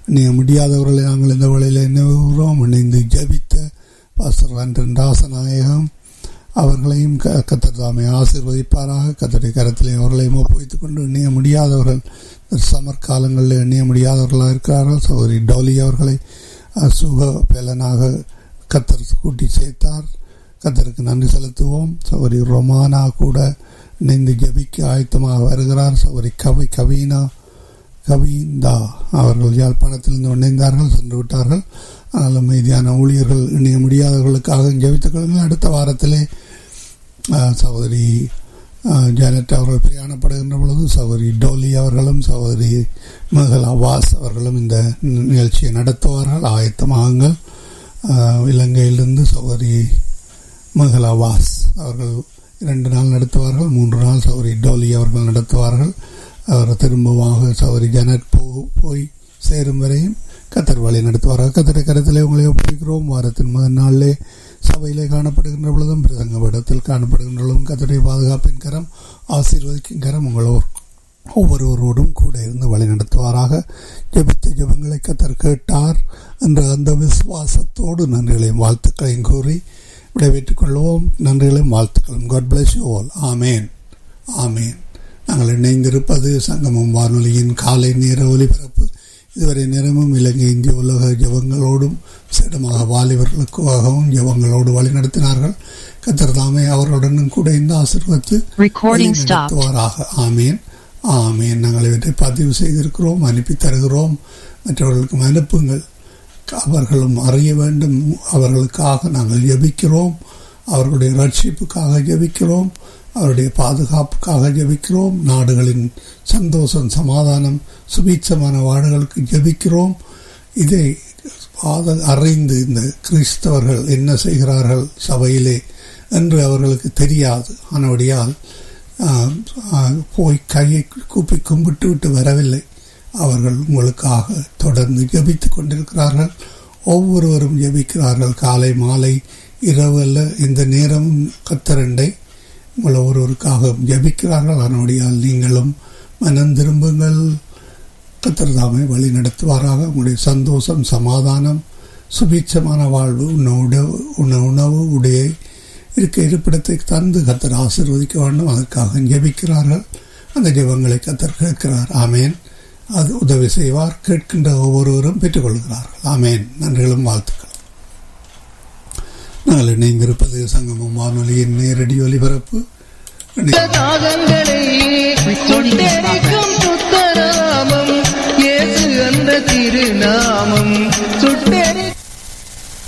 நீ முடியாதவர்களை நாங்கள் இந்த வேளையில் நினைவுகிறோம் இணைந்து ஜபித்த பாஸ்டர் அன்றன் ராசநாயகம் அவர்களையும் க கத்தர் தாமே ஆசீர்வதிப்பாராக கத்தரை கரத்திலே அவர்களையும் ஒப்புவித்துக் கொண்டு இணைய முடியாதவர்கள் சமர் காலங்களில் இணைய முடியாதவர்களாக இருக்கிறார்கள் சகோதரி டோலி அவர்களை சுக பலனாக கத்தர் கூட்டி சேர்த்தார் கத்தருக்கு நன்றி செலுத்துவோம் சகோதரி ரொமானா கூட இணைந்து ஜபிக்க ஆயத்தமாக வருகிறார் சகோதரி கவி கவீனா கவிந்தா அவர்கள் யாழ்ப்பாணத்திலிருந்து இணைந்தார்கள் சென்று விட்டார்கள் ஆனால் மீதியான ஊழியர்கள் இணைய முடியாதவர்களுக்காக ஜெபித்துக் கொள்ளுங்கள் அடுத்த வாரத்திலே சகோதரி ஜானட் அவர்கள் பிரயாணப்படுகின்ற பொழுது சகோதரி டோலி அவர்களும் சகோதரி மகள் அவாஸ் அவர்களும் இந்த நிகழ்ச்சியை நடத்துவார்கள் ஆயத்தமாகுங்கள் இலங்கையிலிருந்து சகோதரி மகள் அவாஸ் அவர்கள் இரண்டு நாள் நடத்துவார்கள் மூன்று நாள் சௌரி டோலி அவர்கள் நடத்துவார்கள் அவர் திரும்பமாக சௌரி ஜனட் போ போய் சேரும் வரையும் கத்தர் வழி நடத்துவார்கள் கத்தரை கருத்திலே உங்களை ஒப்புவிக்கிறோம் வாரத்தின் முதல் நாளிலே சபையிலே காணப்படுகின்ற பொழுதும் பிரசங்க இடத்தில் காணப்படுகின்ற பொழுதும் கத்தருடைய பாதுகாப்பின் கரம் ஆசீர்வதிக்கும் கரம் உங்களோர் ஒவ்வொருவரோடும் கூட இருந்து வழி நடத்துவாராக ஜபித்த ஜபங்களை கத்தர் கேட்டார் என்ற அந்த விசுவாசத்தோடு நன்றிகளையும் வாழ்த்துக்களையும் கூறி விடைபெற்றுக் கொள்வோம் நன்றிகளையும் வாழ்த்துக்களும் God bless you all amen amen நாங்கள் இணைந்திருப்பது சங்கமம் வானொலியின் காலை நேர ஒலிபரப்பு இதுவரை நேரமும் இலங்கை இந்திய உலக ஜபங்களோடும் சிடமாக வாலிபர்களுக்காகவும் ஜபங்களோடு வழிநடத்தினார்கள் கத்தர் தாமே அவர்களுடனும் கூட இந்த ஆசிர்வத்து நடத்துவாராக ஆமேன் ஆமேன் நாங்கள் இவற்றை பதிவு செய்திருக்கிறோம் அனுப்பி தருகிறோம் மற்றவர்களுக்கும் அனுப்புங்கள் அவர்களும் அறிய வேண்டும் அவர்களுக்காக நாங்கள் ஜபிக்கிறோம் அவர்களுடைய ரட்சிப்புக்காக ஜபிக்கிறோம் அவருடைய பாதுகாப்புக்காக ஜபிக்கிறோம் நாடுகளின் சந்தோஷம் சமாதானம் சுபீட்சமான வாடுகளுக்கு ஜபிக்கிறோம் இதை அறிந்து இந்த கிறிஸ்தவர்கள் என்ன செய்கிறார்கள் சபையிலே என்று அவர்களுக்கு தெரியாது ஆனபடியால் போய் கையை கூப்பி கும்பிட்டு விட்டு வரவில்லை அவர்கள் உங்களுக்காக தொடர்ந்து ஜபித்துக் கொண்டிருக்கிறார்கள் ஒவ்வொருவரும் ஜபிக்கிறார்கள் காலை மாலை இரவு அல்ல இந்த நேரமும் கத்தரண்டை உங்களை ஒருவருக்காக ஜபிக்கிறார்கள் அதனுடையால் நீங்களும் மனம் திரும்புங்கள் கத்தர்தாமை வழி நடத்துவாராக உங்களுடைய சந்தோஷம் சமாதானம் சுபீட்சமான வாழ்வு உணவு உண உணவு உடைய இருக்க இருப்பிடத்தை தந்து கத்தர் ஆசிர்வதிக்க வேண்டும் அதற்காக ஜபிக்கிறார்கள் அந்த ஜபங்களை கத்தர் கேட்கிறார் ஆமேன் அது உதவி செய்வார் கேட்கின்ற ஒவ்வொருவரும் பெற்றுக்கொள்கிறார்கள் ஆமேன் நன்றிகளும் வாழ்த்துக்கள் நாங்கள் இணைந்திருப்பது சங்கமம் வானொலியின் நேரடி ஒலிபரப்பு சுத்தராமம் இயேசு அந்த திருநாமம் சுட்டே